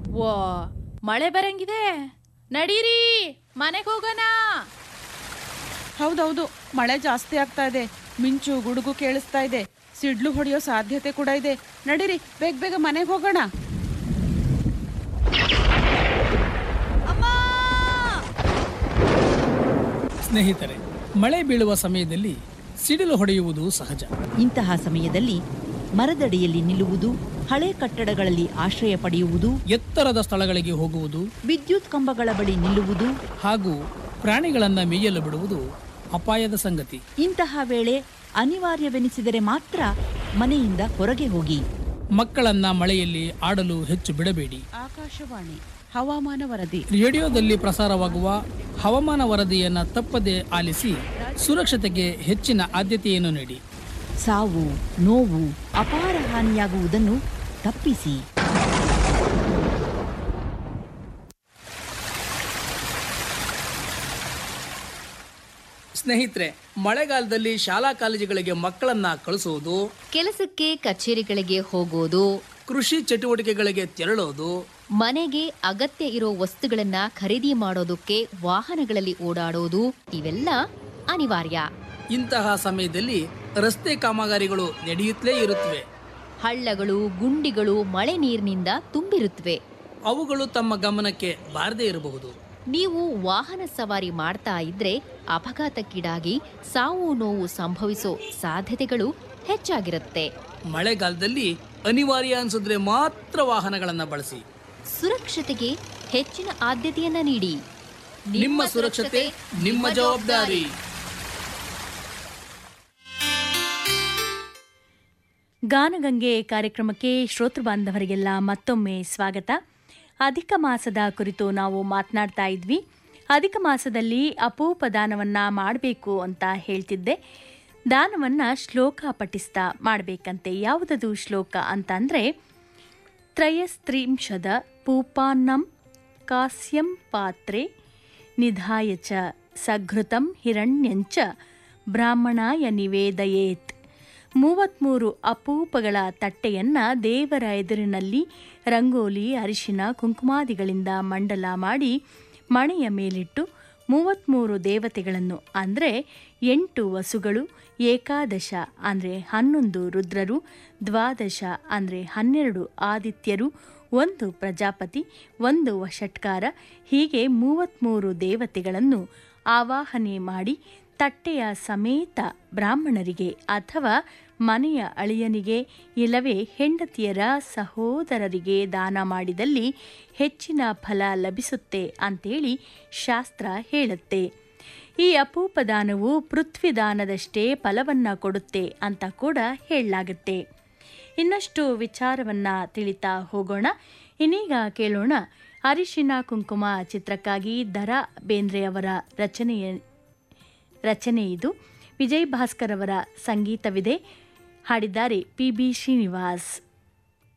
ಓ ಮಳೆ ಬರಂಗಿದೆ ನಡೀರಿ ಮನೆಗೆ ಹೋಗೋಣ ಹೌದೌದು ಮಳೆ ಜಾಸ್ತಿ ಆಗ್ತಾ ಇದೆ ಮಿಂಚು ಗುಡುಗು ಕೇಳಿಸ್ತಾ ಇದೆ ಸಿಡ್ಲು ಹೊಡೆಯೋ ಸಾಧ್ಯತೆ ಕೂಡ ಇದೆ ನಡೀರಿ ಬೇಗ ಬೇಗ ಮನೆಗೆ ಹೋಗೋಣ ಸ್ನೇಹಿತರೆ ಮಳೆ ಬೀಳುವ ಸಮಯದಲ್ಲಿ ಸಿಡಿಲು ಹೊಡೆಯುವುದು ಸಹಜ ಇಂತಹ ಸಮಯದಲ್ಲಿ ಮರದಡಿಯಲ್ಲಿ ನಿಲ್ಲುವುದು ಹಳೆ ಕಟ್ಟಡಗಳಲ್ಲಿ ಆಶ್ರಯ ಪಡೆಯುವುದು ಎತ್ತರದ ಸ್ಥಳಗಳಿಗೆ ಹೋಗುವುದು ವಿದ್ಯುತ್ ಕಂಬಗಳ ಬಳಿ ನಿಲ್ಲುವುದು ಹಾಗೂ ಪ್ರಾಣಿಗಳನ್ನ ಮೇಯಲು ಬಿಡುವುದು ಅಪಾಯದ ಸಂಗತಿ ಇಂತಹ ವೇಳೆ ಅನಿವಾರ್ಯವೆನಿಸಿದರೆ ಮಾತ್ರ ಮನೆಯಿಂದ ಹೊರಗೆ ಹೋಗಿ ಮಕ್ಕಳನ್ನ ಮಳೆಯಲ್ಲಿ ಆಡಲು ಹೆಚ್ಚು ಬಿಡಬೇಡಿ ಆಕಾಶವಾಣಿ ಹವಾಮಾನ ವರದಿ ರೇಡಿಯೋದಲ್ಲಿ ಪ್ರಸಾರವಾಗುವ ಹವಾಮಾನ ವರದಿಯನ್ನ ತಪ್ಪದೆ ಆಲಿಸಿ ಸುರಕ್ಷತೆಗೆ ಹೆಚ್ಚಿನ ಆದ್ಯತೆಯನ್ನು ನೀಡಿ ಸಾವು ನೋವು ಅಪಾರ ಹಾನಿಯಾಗುವುದನ್ನು ತಪ್ಪಿಸಿ ಸ್ನೇಹಿತರೆ ಮಳೆಗಾಲದಲ್ಲಿ ಶಾಲಾ ಕಾಲೇಜುಗಳಿಗೆ ಮಕ್ಕಳನ್ನ ಕಳಿಸುವುದು ಕೆಲಸಕ್ಕೆ ಕಚೇರಿಗಳಿಗೆ ಹೋಗೋದು ಕೃಷಿ ಚಟುವಟಿಕೆಗಳಿಗೆ ತೆರಳೋದು ಮನೆಗೆ ಅಗತ್ಯ ಇರೋ ವಸ್ತುಗಳನ್ನ ಖರೀದಿ ಮಾಡೋದಕ್ಕೆ ವಾಹನಗಳಲ್ಲಿ ಓಡಾಡೋದು ಇವೆಲ್ಲ ಅನಿವಾರ್ಯ ಇಂತಹ ಸಮಯದಲ್ಲಿ ರಸ್ತೆ ಕಾಮಗಾರಿಗಳು ನಡೆಯುತ್ತಲೇ ಇರುತ್ತವೆ ಹಳ್ಳಗಳು ಗುಂಡಿಗಳು ಮಳೆ ನೀರಿನಿಂದ ತುಂಬಿರುತ್ತವೆ ಅವುಗಳು ತಮ್ಮ ಗಮನಕ್ಕೆ ಬಾರದೇ ಇರಬಹುದು ನೀವು ವಾಹನ ಸವಾರಿ ಮಾಡ್ತಾ ಇದ್ರೆ ಅಪಘಾತಕ್ಕೀಡಾಗಿ ಸಾವು ನೋವು ಸಂಭವಿಸೋ ಸಾಧ್ಯತೆಗಳು ಹೆಚ್ಚಾಗಿರುತ್ತೆ ಮಳೆಗಾಲದಲ್ಲಿ ಅನಿವಾರ್ಯ ಅನ್ಸಿದ್ರೆ ಮಾತ್ರ ವಾಹನಗಳನ್ನ ಬಳಸಿ ಸುರಕ್ಷತೆಗೆ ಹೆಚ್ಚಿನ ಆದ್ಯತೆಯನ್ನ ನೀಡಿ ನಿಮ್ಮ ಸುರಕ್ಷತೆ ನಿಮ್ಮ ಜವಾಬ್ದಾರಿ ಗಾನಗಂಗೆ ಕಾರ್ಯಕ್ರಮಕ್ಕೆ ಶ್ರೋತೃ ಬಾಂಧವರಿಗೆಲ್ಲ ಮತ್ತೊಮ್ಮೆ ಸ್ವಾಗತ ಅಧಿಕ ಮಾಸದ ಕುರಿತು ನಾವು ಮಾತನಾಡ್ತಾ ಇದ್ವಿ ಅಧಿಕ ಮಾಸದಲ್ಲಿ ಅಪೂಪ ದಾನವನ್ನು ಮಾಡಬೇಕು ಅಂತ ಹೇಳ್ತಿದ್ದೆ ದಾನವನ್ನು ಶ್ಲೋಕ ಪಠಿಸ್ತಾ ಮಾಡಬೇಕಂತೆ ಯಾವುದದು ಶ್ಲೋಕ ಅಂತ ಅಂದರೆ ತ್ರಯಸ್ತ್ರಿಂಶದ ಪೂಪಾನ್ನಂ ಕಾಸ್ಯಂ ಪಾತ್ರೆ ನಿಧಾಯ ಚ ಸಘೃತಂ ಹಿರಣ್ಯಂಚ ಬ್ರಾಹ್ಮಣಾಯ ನಿವೇದಯೇತ್ ಮೂವತ್ತ್ಮೂರು ಅಪೂಪಗಳ ತಟ್ಟೆಯನ್ನು ದೇವರ ಎದುರಿನಲ್ಲಿ ರಂಗೋಲಿ ಅರಿಶಿನ ಕುಂಕುಮಾದಿಗಳಿಂದ ಮಂಡಲ ಮಾಡಿ ಮಣೆಯ ಮೇಲಿಟ್ಟು ಮೂವತ್ತ್ಮೂರು ದೇವತೆಗಳನ್ನು ಅಂದರೆ ಎಂಟು ವಸುಗಳು ಏಕಾದಶ ಅಂದರೆ ಹನ್ನೊಂದು ರುದ್ರರು ದ್ವಾದಶ ಅಂದರೆ ಹನ್ನೆರಡು ಆದಿತ್ಯರು ಒಂದು ಪ್ರಜಾಪತಿ ಒಂದು ವಷಟ್ಕಾರ ಹೀಗೆ ಮೂವತ್ತ್ಮೂರು ದೇವತೆಗಳನ್ನು ಆವಾಹನೆ ಮಾಡಿ ತಟ್ಟೆಯ ಸಮೇತ ಬ್ರಾಹ್ಮಣರಿಗೆ ಅಥವಾ ಮನೆಯ ಅಳಿಯನಿಗೆ ಇಲ್ಲವೇ ಹೆಂಡತಿಯರ ಸಹೋದರರಿಗೆ ದಾನ ಮಾಡಿದಲ್ಲಿ ಹೆಚ್ಚಿನ ಫಲ ಲಭಿಸುತ್ತೆ ಅಂತೇಳಿ ಶಾಸ್ತ್ರ ಹೇಳುತ್ತೆ ಈ ಅಪೂಪ ದಾನವು ಪೃಥ್ವಿ ದಾನದಷ್ಟೇ ಫಲವನ್ನು ಕೊಡುತ್ತೆ ಅಂತ ಕೂಡ ಹೇಳಲಾಗುತ್ತೆ ಇನ್ನಷ್ಟು ವಿಚಾರವನ್ನು ತಿಳಿತಾ ಹೋಗೋಣ ಇನ್ನೀಗ ಕೇಳೋಣ ಅರಿಶಿನ ಕುಂಕುಮ ಚಿತ್ರಕ್ಕಾಗಿ ದರ ಬೇಂದ್ರೆಯವರ ರಚನೆಯ ರಚನೆ ಇದು ವಿಜಯ್ ಭಾಸ್ಕರ್ ಅವರ ಸಂಗೀತವಿದೆ ಹಾಡಿದ್ದಾರೆ ಪಿ ಬಿ ಶ್ರೀನಿವಾಸ್